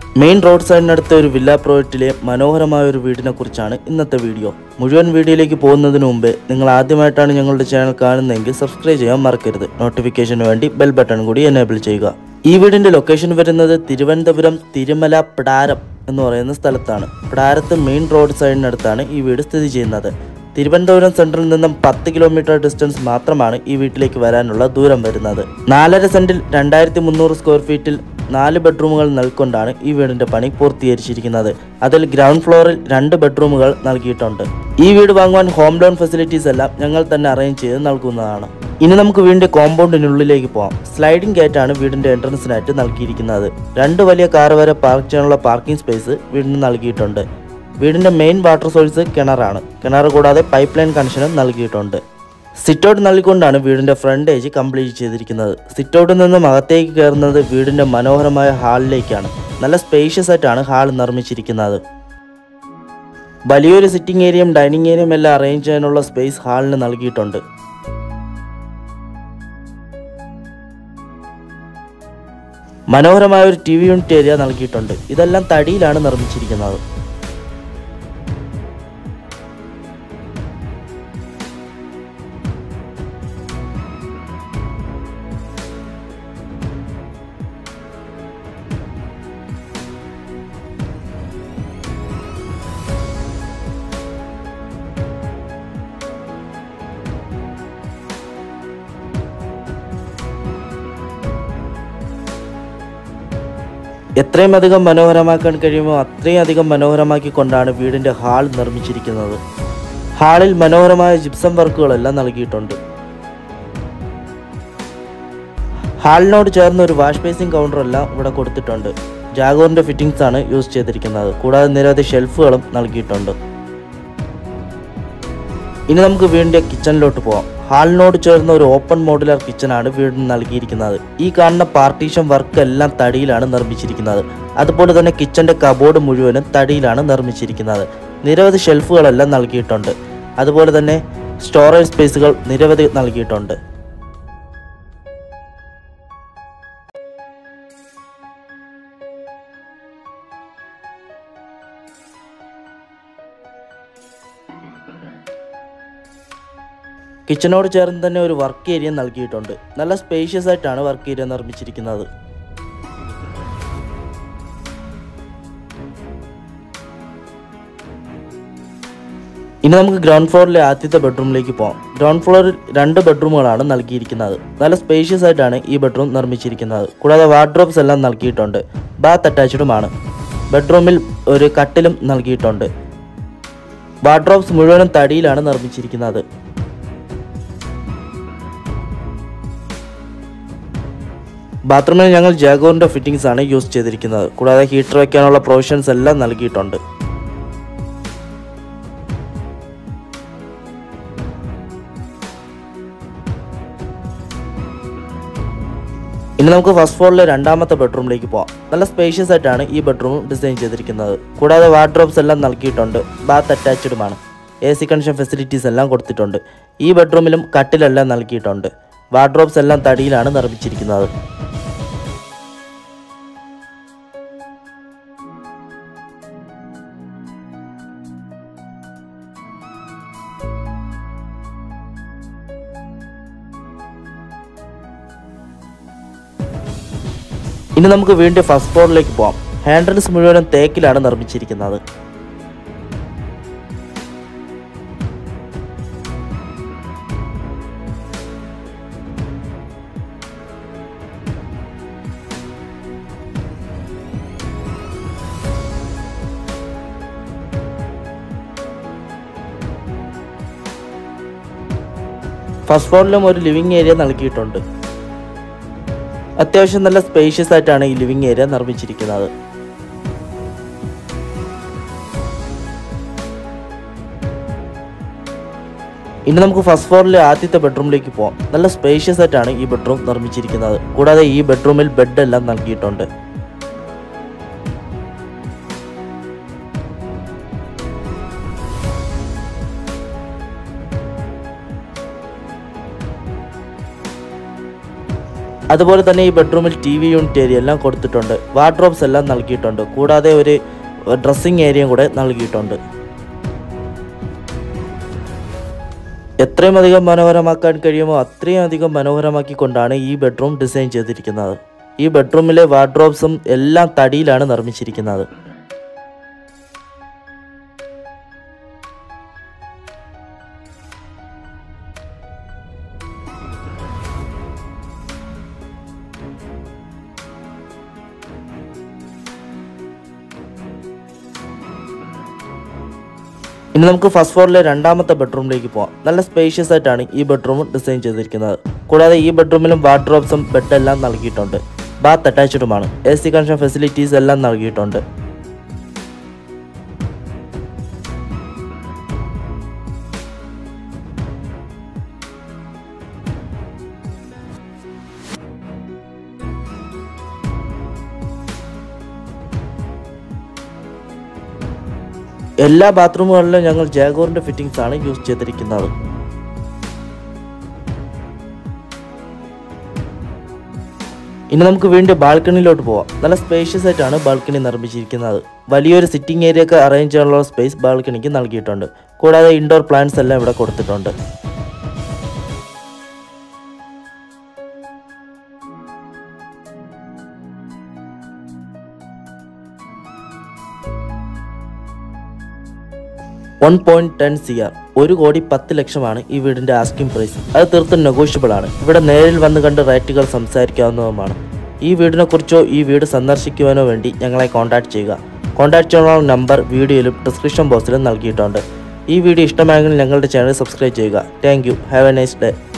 main road സൈഡിനടുത്ത ഒരു villa പ്രോജക്റ്റിലെ മനോഹരമായ ഒരു വീടിനെ കുറിച്ചാണ് ഇന്നത്തെ വീഡിയോ മുഴുവൻ വീഡിയോയിലേക്ക് പോകുന്നതിന് മുമ്പ് നിങ്ങൾ ആദ്യമായിട്ടാണ് ഞങ്ങളുടെ ചാനൽ കാണുന്നതെങ്കിൽ സബ്സ്ക്രൈബ് ചെയ്യാൻ മറക്കരുത് നോട്ടിഫിക്കേഷന് വേണ്ടി ബെൽ ബട്ടൺ കൂടി എനേബിൾ ചെയ്യുക ഈ വീടിന്റെ ലൊക്കേഷൻ വരുന്നത് തിരുവനന്തപുരം തിരുമല പിടാരം എന്ന് പറയുന്ന സ്ഥലത്താണ് പിടാരത്ത് മെയിൻ റോഡ് സൈഡിനടുത്താണ് ഈ വീട് സ്ഥിതി ചെയ്യുന്നത് തിരുവനന്തപുരം സെൻട്രലിൽ നിന്നും പത്ത് കിലോമീറ്റർ ഡിസ്റ്റൻസ് മാത്രമാണ് ഈ വീട്ടിലേക്ക് വരാനുള്ള ദൂരം വരുന്നത് നാലര സെന്റിൽ രണ്ടായിരത്തി മുന്നൂറ് സ്ക്വയർ ഫീറ്റിൽ നാല് ബെഡ്റൂമുകൾ നൽകൊണ്ടാണ് ഈ വീടിന്റെ പണി പൂർത്തീകരിച്ചിരിക്കുന്നത് അതിൽ ഗ്രൗണ്ട് ഫ്ലോറിൽ രണ്ട് ബെഡ്റൂമുകൾ നൽകിയിട്ടുണ്ട് ഈ വീട് വാങ്ങുവാൻ ഹോം ലോൺ ഫെസിലിറ്റീസ് എല്ലാം ഞങ്ങൾ തന്നെ അറേഞ്ച് ചെയ്ത് നൽകുന്നതാണ് ഇനി നമുക്ക് വീടിന്റെ കോമ്പൗണ്ടിനുള്ളിലേക്ക് പോകാം സ്ലൈഡിംഗ് ഗേറ്റ് ആണ് വീടിന്റെ എൻട്രൻസിനായിട്ട് നൽകിയിരിക്കുന്നത് രണ്ട് വലിയ കാർ വരെ പാർക്ക് ചെയ്യാനുള്ള പാർക്കിംഗ് സ്പേസ് വീടിന് നൽകിയിട്ടുണ്ട് വീടിന്റെ മെയിൻ വാട്ടർ സോഴ്സ് കിണറാണ് കിണർ കൂടാതെ പൈപ്പ് ലൈൻ കണക്ഷനും നൽകിയിട്ടുണ്ട് സിറ്റൗട്ട് നൽകിക്കൊണ്ടാണ് വീടിന്റെ ഫ്രണ്ടേജ് കംപ്ലീറ്റ് ചെയ്തിരിക്കുന്നത് സിറ്റൗട്ടിൽ നിന്നും അകത്തേക്ക് കയറുന്നത് വീടിന്റെ മനോഹരമായ ഹാളിലേക്കാണ് നല്ല സ്പേഷ്യസ് ആയിട്ടാണ് ഹാൾ നിർമ്മിച്ചിരിക്കുന്നത് വലിയൊരു സിറ്റിംഗ് ഏരിയയും ഡൈനിങ് ഏരിയയും എല്ലാം അറേഞ്ച് ചെയ്യാനുള്ള സ്പേസ് ഹാളിന് നൽകിയിട്ടുണ്ട് മനോഹരമായ ഒരു ടി വി യൂണിറ്റ് ഏരിയ നൽകിയിട്ടുണ്ട് ഇതെല്ലാം തടിയിലാണ് നിർമ്മിച്ചിരിക്കുന്നത് എത്രയും അധികം മനോഹരമാക്കാൻ കഴിയുമോ അത്രയും അധികം മനോഹരമാക്കിക്കൊണ്ടാണ് വീടിന്റെ ഹാൾ നിർമ്മിച്ചിരിക്കുന്നത് ഹാളിൽ മനോഹരമായ ജിപ്സം വർക്കുകളെല്ലാം നൽകിയിട്ടുണ്ട് ഹാളിനോട് ചേർന്ന് ഒരു വാഷ് ബേസിംഗ് കൗണ്ടർ എല്ലാം ഇവിടെ കൊടുത്തിട്ടുണ്ട് ജാഗോറിന്റെ ഫിറ്റിംഗ്സ് ആണ് യൂസ് ചെയ്തിരിക്കുന്നത് കൂടാതെ നിരവധി ഷെൽഫുകളും നൽകിയിട്ടുണ്ട് ഇനി നമുക്ക് വീടിന്റെ കിച്ചണിലോട്ട് പോവാം ഹാളിനോട് ചേർന്ന ഒരു ഓപ്പൺ മോഡുലാർ കിച്ചണാണ് വീടിന് നൽകിയിരിക്കുന്നത് ഈ കാണുന്ന പാർട്ടീഷൻ വർക്ക് എല്ലാം തടിയിലാണ് നിർമ്മിച്ചിരിക്കുന്നത് അതുപോലെ തന്നെ കിച്ചന്റെ കബോർഡ് മുഴുവനും തടിയിലാണ് നിർമ്മിച്ചിരിക്കുന്നത് നിരവധി ഷെൽഫുകളെല്ലാം നൽകിയിട്ടുണ്ട് അതുപോലെ തന്നെ സ്റ്റോറേജ് സ്പേസുകൾ നിരവധി നൽകിയിട്ടുണ്ട് കിച്ചണോട് ചേർന്ന് തന്നെ ഒരു വർക്ക് ഏരിയ നൽകിയിട്ടുണ്ട് നല്ല സ്പേഷ്യസ് ആയിട്ടാണ് വർക്ക് ഏരിയ നിർമ്മിച്ചിരിക്കുന്നത് ഇനി നമുക്ക് ഗ്രൗണ്ട് ഫ്ലോറിലെ ആദ്യത്തെ ബെഡ്റൂമിലേക്ക് പോകാം ഗ്രൗണ്ട് ഫ്ലോറിൽ രണ്ട് ബെഡ്റൂമുകളാണ് നൽകിയിരിക്കുന്നത് നല്ല സ്പേഷ്യസ് ആയിട്ടാണ് ഈ ബെഡ്റൂം നിർമ്മിച്ചിരിക്കുന്നത് കൂടാതെ വാർഡ്രോബ്സ് എല്ലാം നൽകിയിട്ടുണ്ട് ബാത്ത് അറ്റാച്ച്ഡുമാണ് ബെഡ്റൂമിൽ ഒരു കട്ടിലും നൽകിയിട്ടുണ്ട് വാർഡ്രോബ്സ് മുഴുവനും തടിയിലാണ് നിർമ്മിച്ചിരിക്കുന്നത് ബാത്റൂമിൽ ഞങ്ങൾ ജാഗോറിന്റെ ഫിറ്റിംഗ്സ് ആണ് യൂസ് ചെയ്തിരിക്കുന്നത് കൂടാതെ ഹീറ്റർ വയ്ക്കാനുള്ള പ്രൊവിഷൻസ് എല്ലാം നൽകിയിട്ടുണ്ട് ഇനി നമുക്ക് ഫസ്റ്റ് ഫ്ലോറിലെ രണ്ടാമത്തെ ബെഡ്റൂമിലേക്ക് പോകാം നല്ല സ്പേഷ്യസ് ആയിട്ടാണ് ഈ ബെഡ്റൂം ഡിസൈൻ ചെയ്തിരിക്കുന്നത് കൂടാതെ വാർഡ്രോബ്സ് എല്ലാം നൽകിയിട്ടുണ്ട് ബാത്ത് അറ്റാച്ച്ഡുമാണ് എ സി കണക്ഷൻ ഫെസിലിറ്റീസ് എല്ലാം കൊടുത്തിട്ടുണ്ട് ഈ ബെഡ്റൂമിലും കട്ടിലെല്ലാം നൽകിയിട്ടുണ്ട് വാർഡ്രോബ്സ് എല്ലാം തടിയിലാണ് നിർമ്മിച്ചിരിക്കുന്നത് ഇനി നമുക്ക് വീണ്ടും ഫസ്റ്റ് ഫ്ലോറിലേക്ക് പോകാം ഹാൻഡിൽസ് മുഴുവനും തേക്കിലാണ് നിർമ്മിച്ചിരിക്കുന്നത് ഫസ്റ്റ് ഫ്ലോറിലും ഒരു ലിവിംഗ് ഏരിയ നൽകിയിട്ടുണ്ട് അത്യാവശ്യം നല്ല സ്പേഷ്യസ് ആയിട്ടാണ് ഈ ലിവിംഗ് ഏരിയ നിർമ്മിച്ചിരിക്കുന്നത് ഇനി നമുക്ക് ഫസ്റ്റ് ഫ്ലോറിലെ ആദ്യത്തെ ബെഡ്റൂമിലേക്ക് പോകാം നല്ല സ്പേഷ്യസ് ആയിട്ടാണ് ഈ ബെഡ്റൂം നിർമ്മിച്ചിരിക്കുന്നത് കൂടാതെ ഈ ബെഡ്റൂമിൽ ബെഡ് എല്ലാം നൽകിയിട്ടുണ്ട് അതുപോലെ തന്നെ ഈ ബെഡ്റൂമിൽ ടി വി യൂണിറ്റ് ഏരിയ എല്ലാം കൊടുത്തിട്ടുണ്ട് വാർഡ്രോബ്സ് എല്ലാം നൽകിയിട്ടുണ്ട് കൂടാതെ ഒരു ഡ്രസ്സിംഗ് ഏരിയയും കൂടെ നൽകിയിട്ടുണ്ട് എത്രയും അധികം മനോഹരമാക്കാൻ കഴിയുമോ അത്രയും അധികം മനോഹരമാക്കിക്കൊണ്ടാണ് ഈ ബെഡ്റൂം ഡിസൈൻ ചെയ്തിരിക്കുന്നത് ഈ ബെഡ്റൂമിലെ വാർഡ്രോബ്സും എല്ലാം തടിയിലാണ് നിർമ്മിച്ചിരിക്കുന്നത് ഇനി നമുക്ക് ഫസ്റ്റ് ഫ്ലോറിലെ രണ്ടാമത്തെ ബെഡ്റൂമിലേക്ക് പോകാം നല്ല സ്പേഷ്യസ് ആയിട്ടാണ് ഈ ബെഡ്റൂം ഡിസൈൻ ചെയ്തിരിക്കുന്നത് കൂടാതെ ഈ ബെഡ്റൂമിലും വാർഡ്രോബ്സും ബെഡെല്ലാം നൽകിയിട്ടുണ്ട് ബാത്ത് അറ്റാച്ച്ഡുമാണ് എ സി കണക്ഷൻ ഫെസിലിറ്റീസ് എല്ലാം നൽകിയിട്ടുണ്ട് എല്ലാ ബാത്റൂമുകളിലും ഞങ്ങൾ ജാഗോറിന്റെ ഫിറ്റിംഗ്സ് ആണ് യൂസ് ചെയ്തിരിക്കുന്നത് ഇനി നമുക്ക് വീണ്ടും ബാൽക്കണിയിലോട്ട് പോവാം നല്ല സ്പേഷ്യസ് ആയിട്ടാണ് ബാൽക്കണി നിർമ്മിച്ചിരിക്കുന്നത് വലിയൊരു സിറ്റിംഗ് ഏരിയ ഒക്കെ അറേഞ്ച് ചെയ്യാനുള്ള സ്പേസ് ബാൽക്കണിക്ക് നൽകിയിട്ടുണ്ട് കൂടാതെ ഇൻഡോർ പ്ലാന്റ്സ് എല്ലാം ഇവിടെ കൊടുത്തിട്ടുണ്ട് one point ten C R ഒരു കോടി പത്ത് ലക്ഷമാണ് ഈ വീടിന്റെ ആസ്കിംഗ് പ്രൈസ് അത് തീർത്തും നെഗോഷ്യബിൾ ആണ് ഇവിടെ നേരിൽ വന്ന് കണ്ട് റേറ്റുകൾ സംസാരിക്കാവുന്നതുമാണ് ഈ വീടിനെ കുറിച്ചോ ഈ വീട് സന്ദർശിക്കുവാനോ വേണ്ടി ഞങ്ങളെ കോൺടാക്ട് ചെയ്യുക കോൺടാക്ട് ചെയ്യാനുള്ള നമ്പർ വീഡിയോയിലും ഡിസ്ക്രിപ്ഷൻ ബോക്സിലും നൽകിയിട്ടുണ്ട് ഈ വീഡിയോ ഇഷ്ടമായെങ്കിൽ ഞങ്ങളുടെ ചാനൽ സബ്സ്ക്രൈബ് ചെയ്യുക thank you have a nice day